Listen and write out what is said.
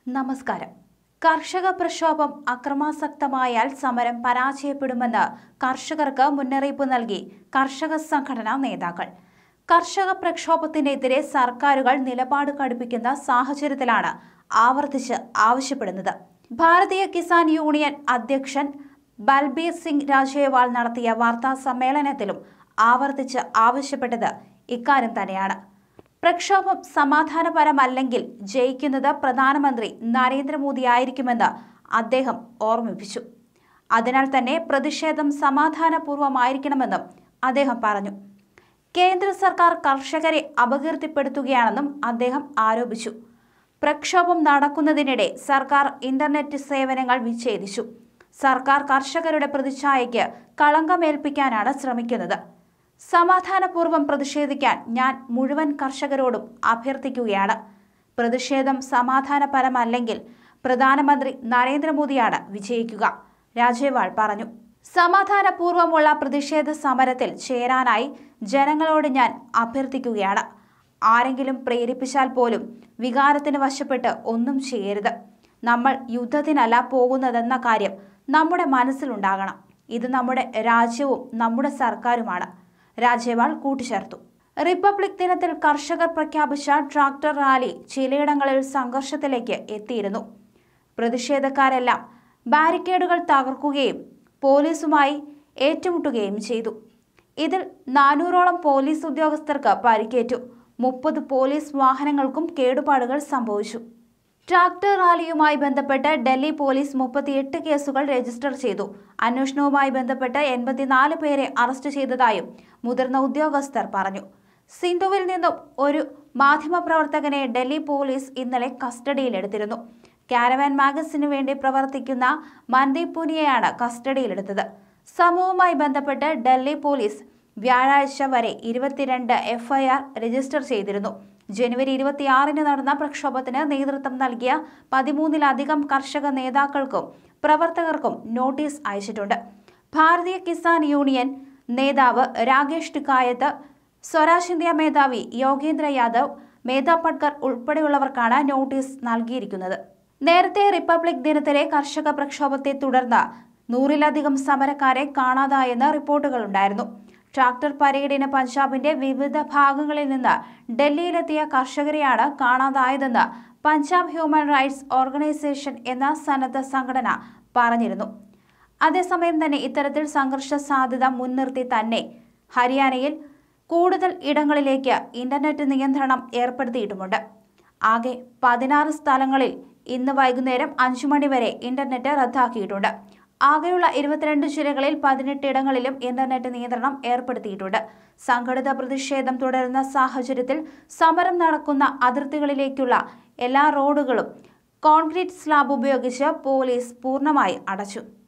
നമസ്കാരം കർഷക പ്രക്ഷോഭം അക്രമാസക്തമായാൽ സമരം പരാജയപ്പെടുമെന്ന് കർഷകർക്ക് മുന്നറിയിപ്പ് നൽകി കർഷക സംഘടനാ നേതാക്കൾ കർഷക പ്രക്ഷോഭത്തിനെതിരെ സർക്കാരുകൾ നിലപാട് കടുപ്പിക്കുന്ന സാഹചര്യത്തിലാണ് ആവർത്തിച്ച് ആവശ്യപ്പെടുന്നത് ഭാരതീയ കിസാൻ യൂണിയൻ അധ്യക്ഷൻ ബൽബീർ സിംഗ് രാജേവാൾ നടത്തിയ വാർത്താ സമ്മേളനത്തിലും ആവർത്തിച്ച് ആവശ്യപ്പെട്ടത് ഇക്കാര്യം തന്നെയാണ് പ്രക്ഷോഭം സമാധാനപരമല്ലെങ്കിൽ ജയിക്കുന്നത് പ്രധാനമന്ത്രി നരേന്ദ്രമോദിയായിരിക്കുമെന്ന് അദ്ദേഹം ഓർമ്മിപ്പിച്ചു അതിനാൽ തന്നെ പ്രതിഷേധം സമാധാനപൂർവമായിരിക്കണമെന്നും അദ്ദേഹം പറഞ്ഞു കേന്ദ്ര സർക്കാർ കർഷകരെ അപകീർത്തിപ്പെടുത്തുകയാണെന്നും അദ്ദേഹം ആരോപിച്ചു പ്രക്ഷോഭം നടക്കുന്നതിനിടെ സർക്കാർ ഇന്റർനെറ്റ് സേവനങ്ങൾ വിച്ഛേദിച്ചു സർക്കാർ കർഷകരുടെ പ്രതിച്ഛായയ്ക്ക് കളങ്കമേൽപ്പിക്കാനാണ് ശ്രമിക്കുന്നത് സമാധാനപൂർവ്വം പ്രതിഷേധിക്കാൻ ഞാൻ മുഴുവൻ കർഷകരോടും അഭ്യർത്ഥിക്കുകയാണ് പ്രതിഷേധം സമാധാനപരമല്ലെങ്കിൽ പ്രധാനമന്ത്രി നരേന്ദ്രമോദിയാണ് വിജയിക്കുക രാജേവാൾ പറഞ്ഞു സമാധാനപൂർവ്വമുള്ള പ്രതിഷേധ സമരത്തിൽ ചേരാനായി ജനങ്ങളോട് ഞാൻ അഭ്യർത്ഥിക്കുകയാണ് ആരെങ്കിലും പ്രേരിപ്പിച്ചാൽ പോലും വികാരത്തിന് വശപ്പെട്ട് ഒന്നും ചെയ്യരുത് നമ്മൾ യുദ്ധത്തിനല്ല പോകുന്നതെന്ന കാര്യം നമ്മുടെ മനസ്സിലുണ്ടാകണം ഇത് നമ്മുടെ രാജ്യവും നമ്മുടെ സർക്കാരുമാണ് രാജേവാൾ കൂട്ടിച്ചേർത്തു റിപ്പബ്ലിക് ദിനത്തിൽ കർഷകർ പ്രഖ്യാപിച്ച ട്രാക്ടർ റാലി ചിലയിടങ്ങളിൽ സംഘർഷത്തിലേക്ക് എത്തിയിരുന്നു പ്രതിഷേധക്കാരെല്ലാം ബാരിക്കേഡുകൾ തകർക്കുകയും പോലീസുമായി ഏറ്റുമുട്ടുകയും ചെയ്തു ഇതിൽ നാനൂറോളം പോലീസ് ഉദ്യോഗസ്ഥർക്ക് പരിക്കേറ്റു മുപ്പത് പോലീസ് വാഹനങ്ങൾക്കും കേടുപാടുകൾ സംഭവിച്ചു ട്രാക്ടർ റാലിയുമായി ബന്ധപ്പെട്ട് ഡൽഹി പോലീസ് മുപ്പത്തിയെട്ട് കേസുകൾ രജിസ്റ്റർ ചെയ്തു അന്വേഷണവുമായി ബന്ധപ്പെട്ട് എൺപത്തിനാല് പേരെ അറസ്റ്റ് ചെയ്തതായും മുതിർന്ന ഉദ്യോഗസ്ഥർ പറഞ്ഞു സിന്ധുവിൽ നിന്നും ഒരു മാധ്യമപ്രവർത്തകനെ ഡൽഹി പോലീസ് ഇന്നലെ കസ്റ്റഡിയിലെടുത്തിരുന്നു കാരവാൻ മാഗസിനു വേണ്ടി പ്രവർത്തിക്കുന്ന മൻദീപ് പുനിയയാണ് കസ്റ്റഡിയിലെടുത്തത് സംഭവവുമായി ബന്ധപ്പെട്ട് ഡൽഹി പോലീസ് വ്യാഴാഴ്ച വരെ ഇരുപത്തിരണ്ട് എഫ്ഐആർ രജിസ്റ്റർ ചെയ്തിരുന്നു ജനുവരി ഇരുപത്തിയാറിന് നടന്ന പ്രക്ഷോഭത്തിന് നേതൃത്വം നൽകിയ പതിമൂന്നിലധികം കർഷക നേതാക്കൾക്കും പ്രവർത്തകർക്കും നോട്ടീസ് അയച്ചിട്ടുണ്ട് ഭാരതീയ കിസാൻ യൂണിയൻ നേതാവ് രാകേഷ് ടിക്കായത്ത് സ്വരാജ് ഇന്ത്യ മേധാവി യോഗേന്ദ്ര യാദവ് മേധാ പട്കർ ഉൾപ്പെടെയുള്ളവർക്കാണ് നോട്ടീസ് നൽകിയിരിക്കുന്നത് നേരത്തെ റിപ്പബ്ലിക് ദിനത്തിലെ കർഷക പ്രക്ഷോഭത്തെ തുടർന്ന് നൂറിലധികം സമരക്കാരെ കാണാതായെന്ന് റിപ്പോർട്ടുകളുണ്ടായിരുന്നു ട്രാക്ടർ പരേഡിന് പഞ്ചാബിന്റെ വിവിധ ഭാഗങ്ങളിൽ നിന്ന് ഡൽഹിയിലെത്തിയ കർഷകരെയാണ് കാണാതായതെന്ന് പഞ്ചാബ് ഹ്യൂമൻ റൈറ്റ്സ് ഓർഗനൈസേഷൻ എന്ന സന്നദ്ധ സംഘടന പറഞ്ഞിരുന്നു അതേസമയം തന്നെ ഇത്തരത്തിൽ സംഘർഷ സാധ്യത മുൻനിർത്തി തന്നെ ഹരിയാനയിൽ കൂടുതൽ ഇടങ്ങളിലേക്ക് ഇന്റർനെറ്റ് നിയന്ത്രണം ഏർപ്പെടുത്തിയിട്ടുമുണ്ട് ആകെ പതിനാറ് സ്ഥലങ്ങളിൽ ഇന്ന് വൈകുന്നേരം അഞ്ചു മണി വരെ ഇന്റർനെറ്റ് റദ്ദാക്കിയിട്ടുണ്ട് ആകെയുള്ള ഇരുപത്തിരണ്ട് ജില്ലകളിൽ പതിനെട്ട് ഇടങ്ങളിലും ഇന്റർനെറ്റ് നിയന്ത്രണം ഏർപ്പെടുത്തിയിട്ടുണ്ട് സംഘടിത പ്രതിഷേധം തുടരുന്ന സാഹചര്യത്തിൽ സമരം നടക്കുന്ന അതിർത്തികളിലേക്കുള്ള എല്ലാ റോഡുകളും കോൺക്രീറ്റ് സ്ലാബ് ഉപയോഗിച്ച് പോലീസ് പൂർണ്ണമായി അടച്ചു